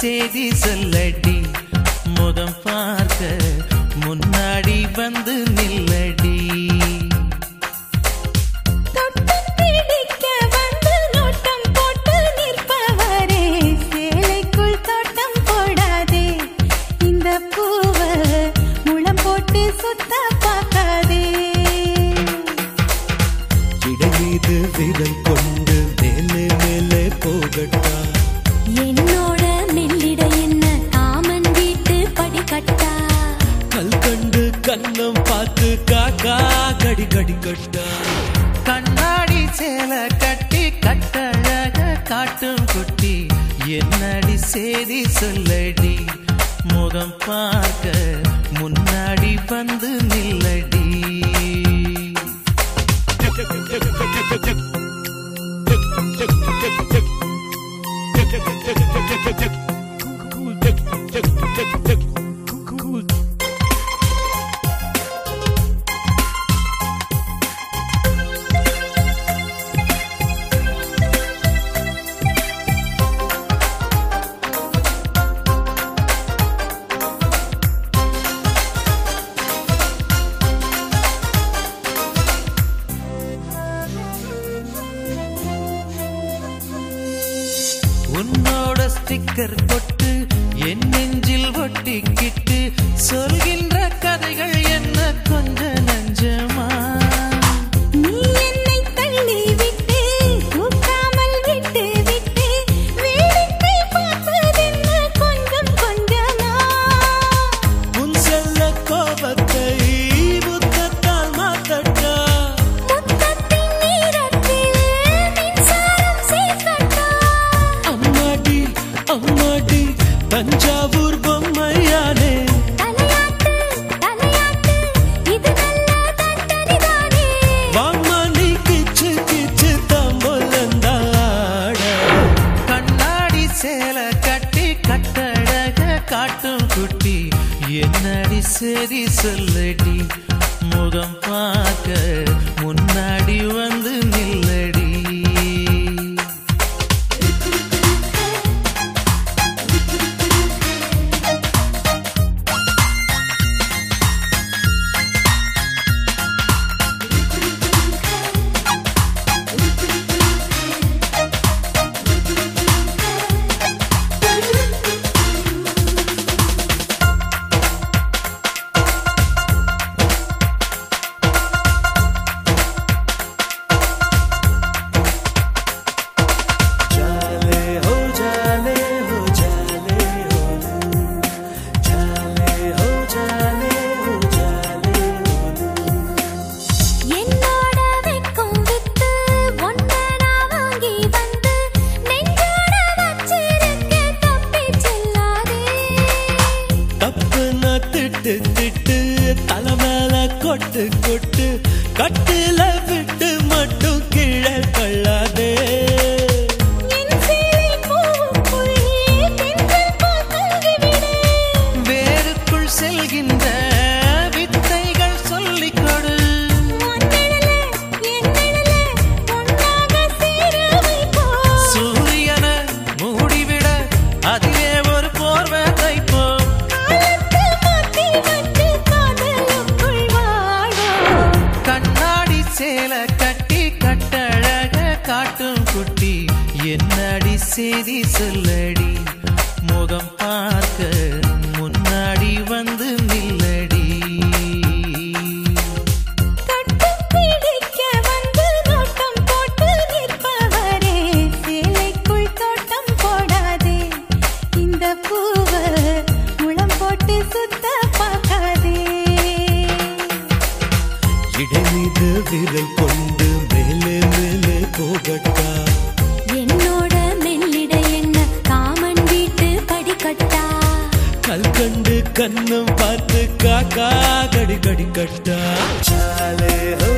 செய்தி சொல்லடி முகம் பார்க்க முன்னாடி வந்து நில்லடி தொட்டம் பிடிக்க வந்து நோட்டம் போட்டு நிற்பவரே சேலைக்குள் தோட்டம் போடாதே இந்த பூவ முளம் போட்டு சுத்த பார்க்காதே இடை மீது விரல் கொண்டு மேலே மேலே போகட்டா என்னோட மெல்லிட என்ன காமன் வீட்டு படிக்கட்டா கல் கண்டு கண்ணம் பார்த்து காக்கா கடி கடி கட்டா கண்ணாடி சேலை கட்டி கட்டழக காட்டும் குட்டி என்னடி செய்தி சொல்லடி முகம் பார்க்க முன்னாடி வந்து நில்லடி உன்னோட ஸ்டிக்கர் போட்டு என் நெஞ்சில் ஒட்டிக்கிட்டு சொல்கின்ற கதைகள் என்ன கொஞ்ச நஞ்சமா நீ என்னை தள்ளி விட்டு தூக்காமல் விட்டு விட்டு வேடிக்கை பார்ப்பதென்ன கொஞ்சம் கொஞ்சமா உன் செல்ல கோபத்தை புத்தத்தால் மாத்தட்டா முத்தத்தின் நீரத்தில் மின்சாரம் சேர்க்கட்டா அம்மாடி அம்மாடி தஞ்சாவூர் பொம்மையானே தலையாட்டு தலையாட்டு இது நல்ல தண்டனைதானே வாம்மா நீ கிச்சு கிச்சு தம்பொலந்தாட கண்ணாடி சேலை கட்டி கட்டழக காட்டும் குட்டி என்னடி சரி சொல்லடி முகம் பார்க்க முன்னாடி வந்து நில்லடி जाले हो जाले हो जाले हो जाले हो जाले हो जाले என்னோட வெக்கம் வித்து ஒன்ன நான் வாங்கி வந்து நெஞ்சோட வச்சிருக்க தப்பி செல்லாதே தப்பு நான் திட்டு திட்டு தலை மேல கொட்டு கொட்டு கட்டில விட்டு மட்டும் கீழே தள்ளாதே என் சேலை பூவுக்குள் தென்றல் போல் தங்கிவிடு வேருக்குள் செல்கின்ற வித்தைகள் சொல்லிக் கொடு உன்னிடல என்னிடல ஒன்றாக சேர வைப்போம் சூரியன மூடிவிட அதிலே ஒரு போர்வை தைப்போம் காலத்து மாத்தி வச்சு காதலுக்குள் வாழோம் கண்ணாடி சேலை கட்டி கட்டழக காட்டும் குட்டி என்னடி செய்தி சொல்லடி முகம் பார்க்க முன்னாடி வந்து நில்லடி தொட்டு பிடிக்க வந்து நோட்டம் போட்டு நிற்பவரே சேலைக்குள் தோட்டம் போடாதே இந்த பூவ முளம் போட்டு சுத்த பார்க்காதே இடை மீது விரல் கொண்டு மேலே மேலே போகட்டா என்னோட மெல்லிட என்ன காமன் வீட்டு படிக்கட்டா கல் கண்டு கண்ணம் பார்த்து காக்கா கடி கடி கட்டா சாலே ஹோ